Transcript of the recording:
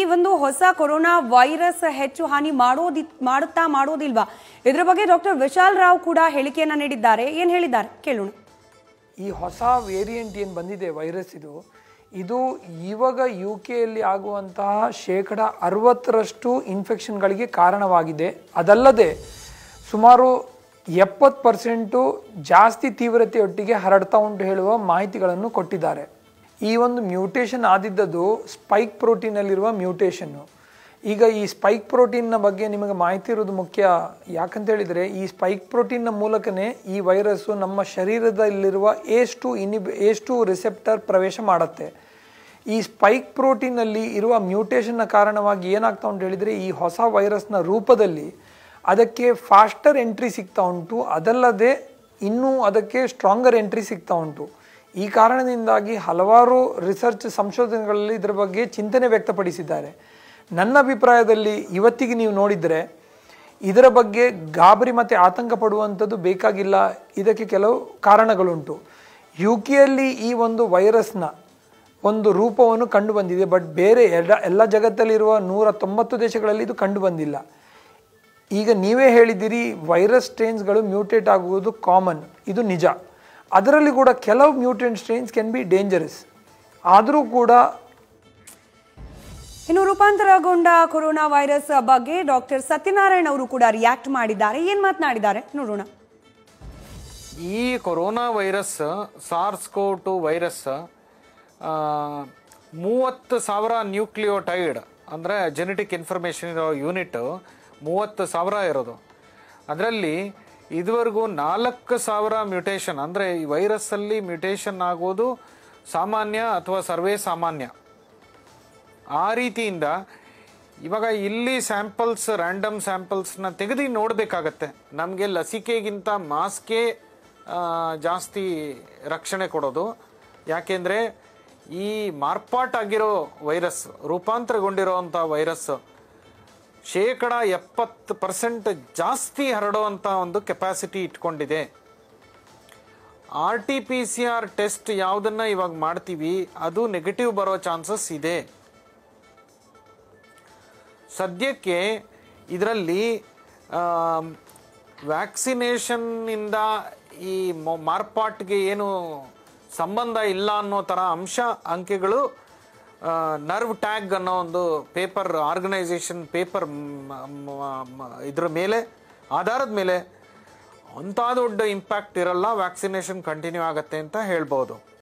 ಒಂದು ಹೊಸ corona virus ಹೆಚ್ಚು ಹಾನಿ ಮಾಡೋದಿ ಮಾಡುತ್ತಾ ಮಾಡೋದಿಲ್ವಾ ಇದ್ರ ಬಗ್ಗೆ ಡಾಕ್ಟರ್ ವಿಶಾಲ್ ರಾವ್ ಕೂಡ ಹೇಳಿಕೆಯನ್ನ ನೀಡಿದ್ದಾರೆ ಏನ್ ಹೇಳಿದ್ದಾರೆ ಕೇಳೋಣ ಈ ಹೊಸ ವೇರಿಯಂಟ್ ಏನು ಬಂದಿದೆ ವೈರಸ್ ಇದು ಇದು ಇವಾಗ ಯು ಕೆಯಲ್ಲಿ ಆಗುವಂತಹ ಶೇಕಡ ಅರವತ್ತರಷ್ಟು ಇನ್ಫೆಕ್ಷನ್ಗಳಿಗೆ ಕಾರಣವಾಗಿದೆ ಅದಲ್ಲದೆ ಸುಮಾರು ಎಪ್ಪತ್ತು ಪರ್ಸೆಂಟು ಜಾಸ್ತಿ ತೀವ್ರತೆಯೊಟ್ಟಿಗೆ ಹರಡ್ತಾ ಉಂಟು ಹೇಳುವ ಮಾಹಿತಿಗಳನ್ನು ಕೊಟ್ಟಿದ್ದಾರೆ ಈ ಒಂದು ಮ್ಯೂಟೇಷನ್ ಆದಿದ್ದದು ಸ್ಪೈಕ್ ಪ್ರೋಟೀನಲ್ಲಿರುವ ಮ್ಯೂಟೇಷನ್ನು ಈಗ ಈ ಸ್ಪೈಕ್ ಪ್ರೋಟೀನ್ನ ಬಗ್ಗೆ ನಿಮಗೆ ಮಾಹಿತಿ ಇರೋದು ಮುಖ್ಯ ಯಾಕಂತ ಹೇಳಿದರೆ ಈ ಸ್ಪೈಕ್ ಪ್ರೋಟೀನ್ನ ಮೂಲಕನೇ ಈ ವೈರಸ್ಸು ನಮ್ಮ ಶರೀರದಲ್ಲಿರುವ ಏಸ್ ಟು ಇನಿಬ್ ಏಸ್ ಟು ರಿಸೆಪ್ಟರ್ ಪ್ರವೇಶ ಮಾಡುತ್ತೆ ಈ ಸ್ಪೈಕ್ ಪ್ರೋಟೀನಲ್ಲಿ ಇರುವ ಮ್ಯೂಟೇಷನ್ನ ಕಾರಣವಾಗಿ ಏನಾಗ್ತಾ ಉಂಟು ಹೇಳಿದರೆ ಈ ಹೊಸ ವೈರಸ್ನ ರೂಪದಲ್ಲಿ ಅದಕ್ಕೆ ಫಾಸ್ಟರ್ ಎಂಟ್ರಿ ಸಿಗ್ತಾ ಉಂಟು ಅದಲ್ಲದೆ ಇನ್ನೂ ಅದಕ್ಕೆ ಸ್ಟ್ರಾಂಗರ್ ಎಂಟ್ರಿ ಸಿಗ್ತಾ ಉಂಟು ಈ ಕಾರಣದಿಂದಾಗಿ ಹಲವಾರು ರಿಸರ್ಚ್ ಸಂಶೋಧನೆಗಳಲ್ಲಿ ಇದರ ಬಗ್ಗೆ ಚಿಂತನೆ ವ್ಯಕ್ತಪಡಿಸಿದ್ದಾರೆ ನನ್ನ ಅಭಿಪ್ರಾಯದಲ್ಲಿ ಇವತ್ತಿಗೆ ನೀವು ನೋಡಿದರೆ ಇದರ ಬಗ್ಗೆ ಗಾಬರಿ ಮತ್ತು ಆತಂಕ ಪಡುವಂಥದ್ದು ಬೇಕಾಗಿಲ್ಲ ಇದಕ್ಕೆ ಕೆಲವು ಕಾರಣಗಳುಂಟು ಯು ಕೆಯಲ್ಲಿ ಈ ಒಂದು ವೈರಸ್ನ ಒಂದು ರೂಪವನ್ನು ಕಂಡು ಬಂದಿದೆ ಬಟ್ ಬೇರೆ ಎಲ್ಲ ಎಲ್ಲ ಜಗತ್ತಲ್ಲಿರುವ ನೂರ ತೊಂಬತ್ತು ದೇಶಗಳಲ್ಲಿ ಇದು ಕಂಡು ಬಂದಿಲ್ಲ ಈಗ ನೀವೇ ಹೇಳಿದ್ದೀರಿ ವೈರಸ್ ಸ್ಟ್ರೇನ್ಸ್ಗಳು ಮ್ಯೂಟೇಟ್ ಆಗುವುದು ಕಾಮನ್ ಇದು ನಿಜ ಅದರಲ್ಲಿ ಕೂಡ ಕೆಲವು mutant strains can be dangerous ಆದರೂ ಕೂಡ ಇನ್ನು ರೂಪಾಂತರಗೊಂಡ ಕೊರೋನಾ ವೈರಸ್ ಬಗ್ಗೆ ಡಾಕ್ಟರ್ ಸತ್ಯನಾರಾಯಣ ಅವರು ಕೂಡ ರಿಯಾಕ್ಟ್ ಮಾಡಿದ್ದಾರೆ ಏನ್ ಮಾತನಾಡಿದ್ದಾರೆ ನೋಡೋಣ ಈ corona virus SARS CoV two virus ಮೂವತ್ತು ಸಾವಿರ ನ್ಯೂಕ್ಲಿಯೋಟೈಡ್ ಅಂದರೆ ಜೆನೆಟಿಕ್ ಇನ್ಫಾರ್ಮೇಷನ್ ಇರೋ ಯೂನಿಟ್ ಮೂವತ್ತು ಸಾವಿರ ಇರೋದು ಅದರಲ್ಲಿ ಇದುವರೆಗೂ ನಾಲ್ಕು ಸಾವಿರ ಮ್ಯೂಟೇಷನ್ ಅಂದರೆ ಈ ವೈರಸ್ಸಲ್ಲಿ ಮ್ಯೂಟೇಷನ್ ಆಗೋದು ಸಾಮಾನ್ಯ ಅಥವಾ ಸರ್ವೇ ಸಾಮಾನ್ಯ ಆ ರೀತಿಯಿಂದ ಇವಾಗ ಇಲ್ಲಿ ಸ್ಯಾಂಪಲ್ಸ್ ರ್ಯಾಂಡಮ್ ಸ್ಯಾಂಪಲ್ಸ್ನ ತೆಗೆದು ನೋಡಬೇಕಾಗತ್ತೆ ನಮಗೆ ಲಸಿಕೆಗಿಂತ ಮಾಸ್ಕೇ ಆ, ಜಾಸ್ತಿ ರಕ್ಷಣೆ ಕೊಡೋದು ಯಾಕೆಂದರೆ ಈ ಮಾರ್ಪಾಟ್ ಆಗಿರೋ ವೈರಸ್ ರೂಪಾಂತರಗೊಂಡಿರೋವಂಥ ವೈರಸ್ ಶೇಕಡ ಎಪ್ಪತ್ತು ಪರ್ಸೆಂಟ್ ಜಾಸ್ತಿ ಹರಡುವಂಥ ಒಂದು ಕೆಪಾಸಿಟಿ ಇಟ್ಕೊಂಡಿದೆ R T P C R test ಯಾವುದನ್ನ ಇವಾಗ ಮಾಡ್ತೀವಿ ಅದು ನೆಗೆಟಿವ್ ಬರೋ ಚಾನ್ಸಸ್ ಇದೆ ಸದ್ಯಕ್ಕೆ ಇದರಲ್ಲಿ ವ್ಯಾಕ್ಸಿನೇಷನ್ನಿಂದ ಈ ಮೊ- ಮಾರ್ಪಾಟ್ಗೆ ಏನು ಸಂಬಂಧ ಇಲ್ಲ ಅನ್ನೋ ಥರ ಅಂಶ ಅಂಕೆಗಳು ನರ್ವ್ ಟ್ಯಾಗ್ ಅನ್ನೋ ಒಂದು ಪೇಪರ್ ಆರ್ಗನೈಸೇಷನ್ ಪೇಪರ್ ಇದ್ರ ಮೇಲೆ ಆಧಾರದ ಮೇಲೆ ಅಂಥ ದೊಡ್ಡ ಇಂಪ್ಯಾಕ್ಟ್ ಇರಲ್ಲ ವ್ಯಾಕ್ಸಿನೇಷನ್ ಕಂಟಿನ್ಯೂ ಆಗತ್ತೆ ಅಂತ ಹೇಳ್ಬೋದು